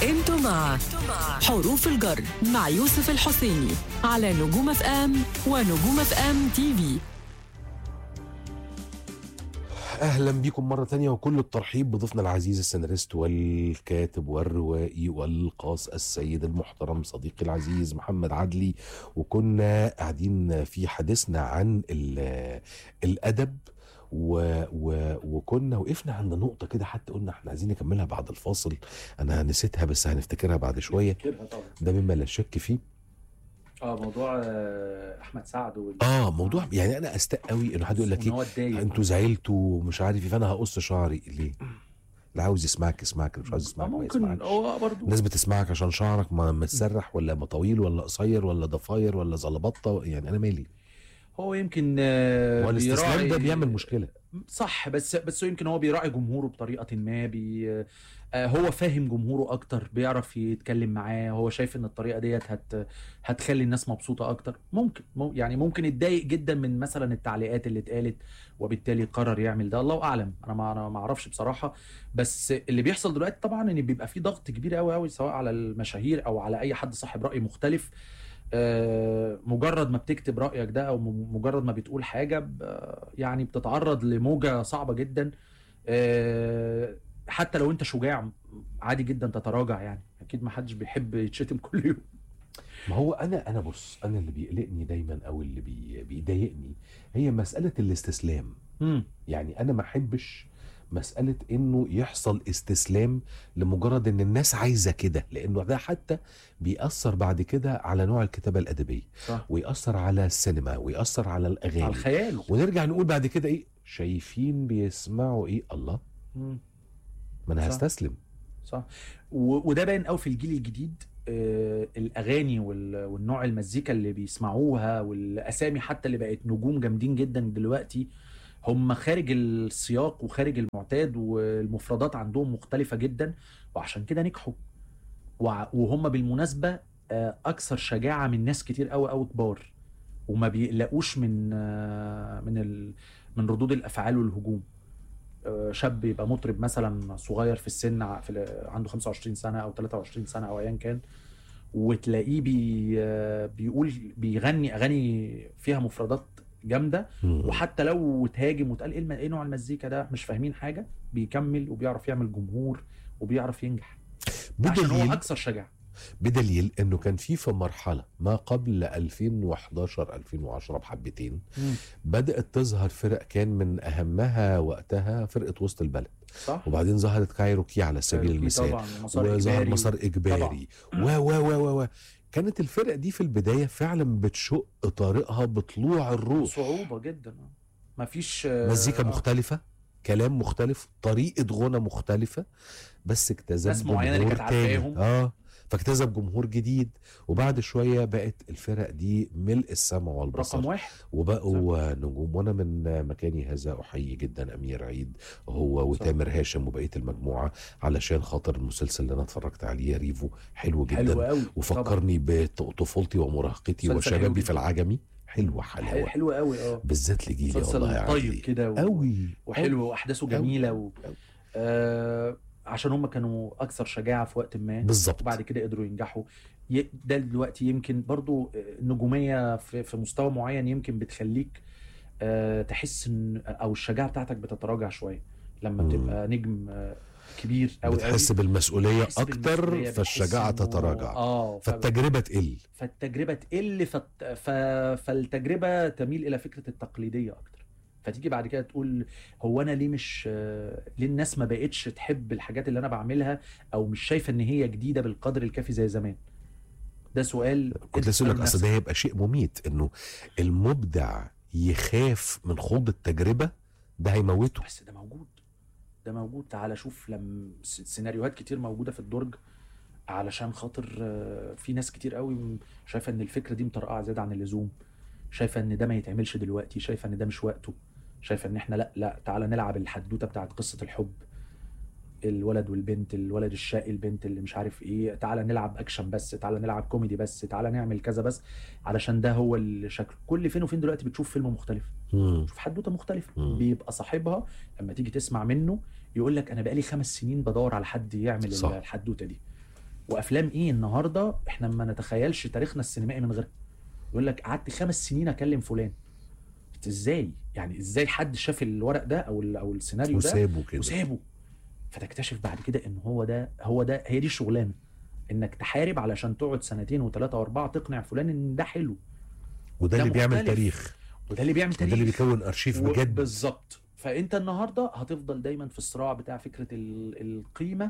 انتوا مع حروف الجر مع يوسف الحسيني على نجوم اف ام ونجوم اف ام تي في اهلا بكم مره تانية وكل الترحيب بضيفنا العزيز السيناريست والكاتب والروائي والقاص السيد المحترم صديقي العزيز محمد عدلي وكنا قاعدين في حديثنا عن ال- الادب و و وكنا وقفنا عند نقطة كده حتى قلنا احنا عايزين نكملها بعد الفاصل أنا نسيتها بس هنفتكرها بعد شوية فاكرها طبعا ده مما لا شك فيه اه موضوع آه، احمد سعد وال... اه موضوع يعني أنا أستاء قوي إنه حد يقول لك وإن إيه هو اتضايق انتوا زعلتوا ومش عارف ايه فانا هقص شعري ليه؟ اللي عاوز يسمعك يسمعك اللي مش عاوز آه، يسمعك ما ممكن يسمعكش هو برضه الناس بتسمعك عشان شعرك ما متسرح ولا ما طويل ولا قصير ولا ضفاير ولا زلبطه يعني انا مالي هو يمكن آه، هو الاستسلام ده بيراعي- بيعمل مشكله صح بس بس هو يمكن هو بيراعي جمهوره بطريقه ما بي آه، هو فاهم جمهوره اكتر بيعرف يتكلم معاه هو شايف ان الطريقه ديت هت هتخلي الناس مبسوطه اكتر ممكن مم- يعني ممكن يتضايق جدا من مثلا التعليقات اللي اتقالت وبالتالي قرر يعمل ده الله اعلم انا ما انا ما اعرفش بصراحه بس اللي بيحصل دلوقتي طبعا ان بيبقى في ضغط كبير قوي قوي سواء على المشاهير او على اي حد صاحب راي مختلف آه، مجرد ما بتكتب رايك ده او م- مجرد ما بتقول حاجه ب- يعني بتتعرض لموجه صعبه جدا آه، حتى لو انت شجاع عادي جدا تتراجع يعني اكيد ما حدش بيحب يتشتم كل يوم ما هو انا انا بص انا اللي بيقلقني دايما او اللي بي بيضايقني هي مساله الاستسلام مم. يعني انا ما احبش مسألة انه يحصل استسلام لمجرد ان الناس عايزة كده لانه ده حتى بيأثر بعد كده على نوع الكتابة الأدبية صح ويأثر على السينما ويأثر على على الأغاني الخيال ونرجع نقول بعد كده ايه شايفين بيسمعوا ايه الله مم. ما انا صح. هستسلم صح و- وده باين قوي في الجيل الجديد آه، الاغاني وال- والنوع المزيكا اللي بيسمعوها والاسامي حتى اللي بقت نجوم جامدين جدا دلوقتي هم خارج السياق وخارج المعتاد والمفردات عندهم مختلفة جدا وعشان كده نجحوا وع- وهم بالمناسبة آه، أكثر شجاعة من ناس كتير قوي قوي كبار وما بيقلقوش من آه، من ال... من ردود الأفعال والهجوم آه، شاب يبقى مطرب مثلا صغير في السن ع- في ال- عنده 25 سنة أو 23 سنة أو أيا كان وتلاقيه بي آه، بيقول بيغني أغاني فيها مفردات جامدة مم. وحتى لو اتهاجم واتقال ايه الم- ايه نوع المزيكا ده مش فاهمين حاجه بيكمل وبيعرف يعمل جمهور وبيعرف ينجح عشان هو بدليل اكثر شجاعه بدليل انه كان في في مرحله ما قبل 2011 2010 بحبتين بدات تظهر فرق كان من اهمها وقتها فرقه وسط البلد صح وبعدين ظهرت كايروكي على سبيل كايروكي المثال طبعا ومسار وظهر إجباري مسار اجباري و و و و و كانت الفرق دي في البدايه فعلا بتشق طريقها بطلوع الروح صعوبه جدا آه. مفيش آه، مزيكا آه. مختلفة كلام مختلف طريقة غنى مختلفة بس اكتسب ناس معينة اللي جمهور كانت تاني عارفاهم. اه فاكتسب جمهور جديد وبعد شوية بقت الفرق دي ملء السمع والبصر رقم واحد وبقوا نجوم وانا من مكاني هذا احيي جدا امير عيد هو وتامر هاشم وبقيه المجموعه علشان خاطر المسلسل اللي انا اتفرجت عليه ريفو حلو جدا حلو قوي وفكرني بطفولتي ومراهقتي مسلسل حلو وشبابي جدا. في العجمي حلوه حلاوه حلو قوي اه بالذات لجيلي مسلسل والله يا طيب عدلي كده و... قوي وحلو واحداثه أوي. جميله و... أوي. آه عشان هم كانوا اكثر شجاعه في وقت ما بالظبط وبعد كده قدروا ينجحوا ي- ده دلوقتي يمكن برضو النجومية في في مستوى معين يمكن بتخليك آه، تحس ان او الشجاعة بتاعتك بتتراجع شوية لما مم. بتبقى نجم آه، كبير قوي بتحس بالمسؤولية بتحس أكتر بالمسؤولية، فالشجاعة بتحس إنه- تتراجع اه ف- فالتجربة تقل فالتجربة تقل فت... ف... فالتجربة تميل إلى فكرة التقليدية أكتر فتيجي بعد كده تقول هو أنا ليه مش آه، ليه الناس ما بقتش تحب الحاجات اللي أنا بعملها أو مش شايفة إن هي جديدة بالقدر الكافي زي زمان ده سؤال كنت لسه أقول لك اسأله أصل ده هيبقى شيء مميت إنه المبدع يخاف من خوض التجربة ده هيموته بس ده موجود ده موجود تعالى شوف لما س- سيناريوهات كتير موجودة في الدرج علشان خاطر آه، في ناس كتير قوي م- شايفة ان الفكرة دي مطرقعة زيادة عن اللزوم شايفة ان ده ما يتعملش دلوقتي شايفة ان ده مش وقته شايفة ان احنا لا لا تعالى نلعب الحدوتة بتاعت قصة الحب الولد والبنت الولد الشقي البنت اللي مش عارف ايه تعالى نلعب اكشن بس تعالى نلعب كوميدي بس تعالى نعمل كذا بس علشان ده هو الشكل كل فين وفين دلوقتي بتشوف فيلم مختلف مم. شوف حدوته مختلفه مم. بيبقى صاحبها لما تيجي تسمع منه يقول لك انا بقالي خمس سنين بدور على حد يعمل صح. الحدوته دي وافلام ايه النهارده احنا ما نتخيلش تاريخنا السينمائي من غيرها يقول لك قعدت خمس سنين اكلم فلان قلت ازاي يعني ازاي حد شاف الورق ده او ال- او السيناريو ده وسابه كده وسابه فتكتشف بعد كده ان هو ده هو ده هي دي الشغلانه انك تحارب علشان تقعد سنتين وثلاثه واربعه تقنع فلان ان ده حلو وده ده اللي بيعمل مختلف. تاريخ وده اللي بيعمل وده تاريخ اللي بيكون ارشيف و- بجد بالظبط فانت النهارده هتفضل دايما في الصراع بتاع فكره ال- القيمه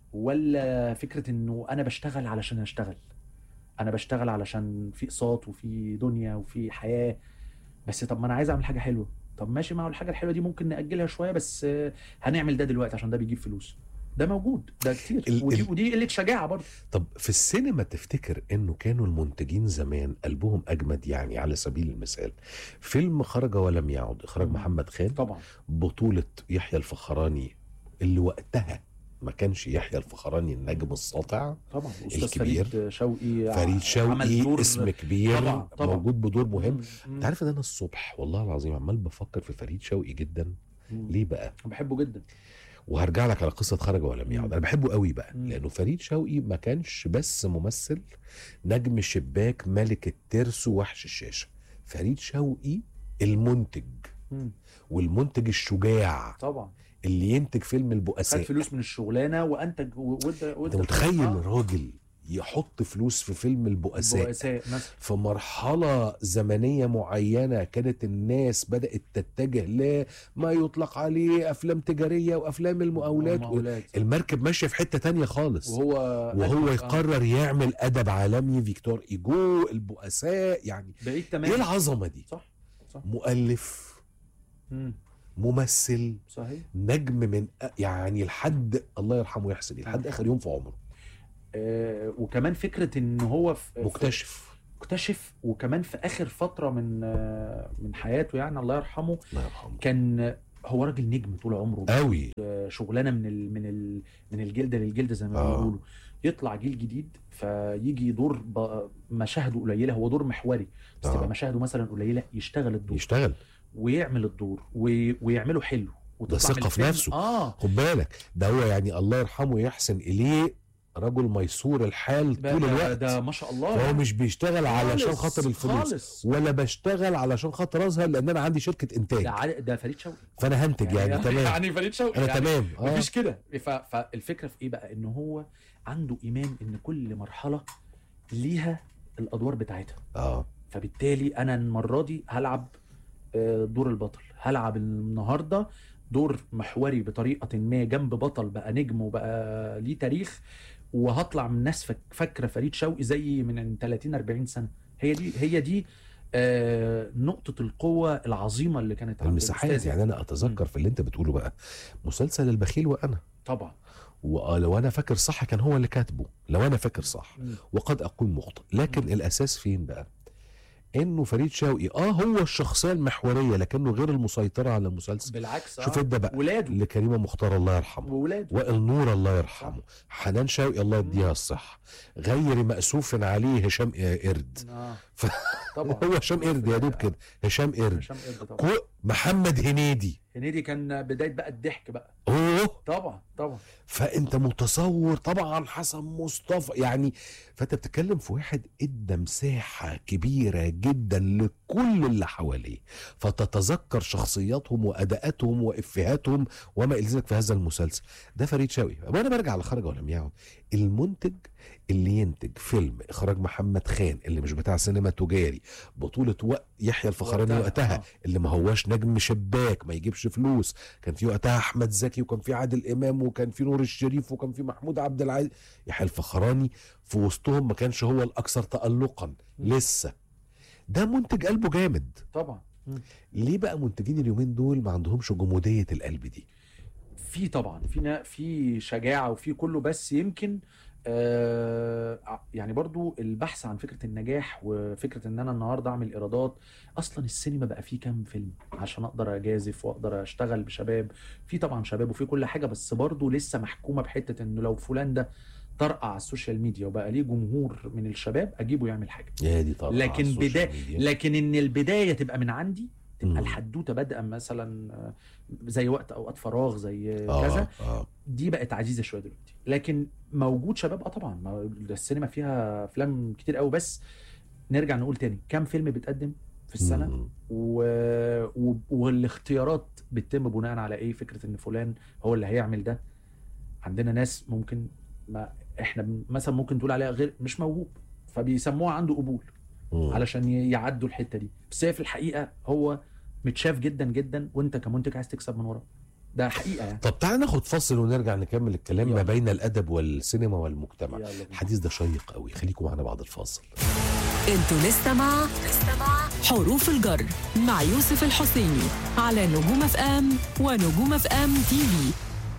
ولا فكره انه انا بشتغل علشان اشتغل انا بشتغل علشان في اقساط وفي دنيا وفي حياه بس طب ما انا عايز اعمل حاجه حلوه طب ماشي مع الحاجه الحلوه دي ممكن ناجلها شويه بس آه، هنعمل ده دلوقتي عشان ده بيجيب فلوس ده موجود ده كتير ال- ودي, ال- ودي قله شجاعه برضه طب في السينما تفتكر انه كانوا المنتجين زمان قلبهم اجمد يعني على سبيل المثال فيلم خرج ولم يعد اخراج مم. محمد خان طبعا بطولة يحيى الفخراني اللي وقتها ما كانش يحيى الفخراني النجم الساطع طبعا استاذ الكبير. فريد شوقي فريد عمل شوقي دور اسم كبير طبعا، طبعا. موجود بدور مهم مم. مم. انت عارف ان انا الصبح والله العظيم عمال بفكر في فريد شوقي جدا مم. ليه بقى بحبه جدا وهرجع لك على قصه خرج ولم يعد مم. انا بحبه قوي بقى مم. لانه فريد شوقي ما كانش بس ممثل نجم شباك ملك الترس ووحش الشاشه فريد شوقي المنتج مم. والمنتج الشجاع طبعا اللي ينتج فيلم خد البؤساء فلوس من الشغلانه وانتج و- وادى انت متخيل راجل يحط فلوس في فيلم البؤساء بؤساء مثلا في مرحلة زمنية معينة كانت الناس بدأت تتجه لما يطلق عليه أفلام تجارية وأفلام المقاولات المقاولات. المركب ماشية في حتة تانية خالص وهو وهو آه. يقرر يعمل أدب عالمي فيكتور إيجو البؤساء يعني بعيد إيه تماما العظمة دي صح صح مؤلف مم. ممثل صحيح نجم من يعني لحد الله يرحمه ويحسن إليه، لحد آخر يوم في عمره آه وكمان فكره ان هو في في- مكتشف مكتشف وكمان في اخر فتره من آه من حياته يعني الله يرحمه الله يرحمه كان هو راجل نجم طول عمره قوي شغلانه من ال من ال من الجلده للجلده زي ما آه. بيقولوا يطلع جيل جديد فيجي دور ب- مشاهده قليله هو دور محوري بس آه. تبقى مشاهده مثلا قليله يشتغل الدور يشتغل ويعمل الدور وي- ويعمله حلو وتطلع ثقة من في الفيلم- نفسه. اه خد بالك ده هو يعني الله يرحمه ويحسن اليه رجل ميسور الحال ده طول ده, الوقت ده ما شاء الله فهو مش بيشتغل علشان خالص، خاطر الفلوس خالص ولا بشتغل علشان خاطر اظهر لان انا عندي شركه انتاج ده عاد- ده فريد شوقي فانا هنتج يعني, تمام يعني فريد شوقي انا يعني تمام اه مفيش كده ف- فالفكره في ايه بقى ان هو عنده ايمان ان كل مرحله ليها الادوار بتاعتها اه فبالتالي انا المره دي هلعب آه، دور البطل هلعب النهارده دور محوري بطريقه ما جنب بطل بقى نجم وبقى ليه تاريخ وهطلع من الناس فك- فاكره فريد شوقي زي من 30 40 سنه هي دي هي دي آه، نقطه القوه العظيمه اللي كانت عند المساحات الأستاذ يعني انا اتذكر في اللي انت بتقوله بقى مسلسل البخيل وانا طبعا ولو انا فاكر صح كان هو اللي كاتبه لو انا فاكر صح مم. وقد اكون مخطئ لكن مم. الاساس فين بقى انه فريد شوقي اه هو الشخصيه المحوريه لكنه غير المسيطره على المسلسل بالعكس شوف آه. انت بقى ولاده لكريمه مختار الله يرحمه وولاده وائل نور الله يرحمه حنان شوقي الله يديها الصحة غير مأسوف عليه هشام قرد آه. ف- طبعا هو هشام قرد يا دوب كده هشام قرد هشام قرد طبعا كو- محمد هنيدي هنيدي كان بدايه بقى الضحك بقى اوه طبعا طبعا فانت متصور طبعا حسن مصطفى يعني فانت بتتكلم في واحد ادى مساحه كبيره جدا لكل اللي حواليه فتتذكر شخصياتهم واداءاتهم وافهاتهم وما الى ذلك في هذا المسلسل ده فريد شوقي وانا برجع لخرج ولم يعد المنتج اللي ينتج فيلم اخراج محمد خان اللي مش بتاع سينما تجاري بطوله وق... يحيى الفخراني وقتها، وقتها آه. اللي ما هواش نجم شباك ما يجيبش فلوس كان في وقتها احمد زكي وكان في عادل امام وكان في نور الشريف وكان في محمود عبد العزيز يحيى الفخراني في وسطهم ما كانش هو الاكثر تالقا م. لسه ده منتج قلبه جامد طبعا ليه بقى منتجين اليومين دول ما عندهمش جموديه القلب دي في طبعا في نا- في شجاعه وفي كله بس يمكن آه ع- يعني برضو البحث عن فكره النجاح وفكره ان انا النهارده اعمل ايرادات اصلا السينما بقى فيه كام فيلم عشان اقدر اجازف واقدر اشتغل بشباب في طبعا شباب وفي كل حاجه بس برضو لسه محكومه بحته انه لو فلان ده طرقع على السوشيال ميديا وبقى ليه جمهور من الشباب اجيبه يعمل حاجه يا دي طبعا لكن بدا- لكن ان البدايه تبقى من عندي تبقى مم. الحدوته بادئه مثلا آه، زي وقت اوقات فراغ زي آه كذا آه. دي بقت عزيزه شويه دلوقتي لكن موجود شباب اه طبعا ما السينما فيها افلام كتير قوي بس نرجع نقول تاني كام فيلم بيتقدم في السنه مم. و... و... والاختيارات بتتم بناء على ايه فكره ان فلان هو اللي هيعمل ده عندنا ناس ممكن ما احنا بن- مثلا ممكن تقول عليها غير مش موهوب فبيسموها عنده قبول مم. علشان ي- يعدوا الحته دي بس هي في الحقيقه هو متشاف جدا جدا وانت كمنتج عايز تكسب من وراه ده حقيقه يعني طب تعالى ناخد فاصل ونرجع نكمل الكلام ما يلا. بين الادب والسينما والمجتمع يلا بينا. الحديث ده شيق قوي خليكم معانا بعد الفاصل انتوا لسه مع حروف الجر مع يوسف الحسيني على نجوم اف ام ونجوم اف ام تي في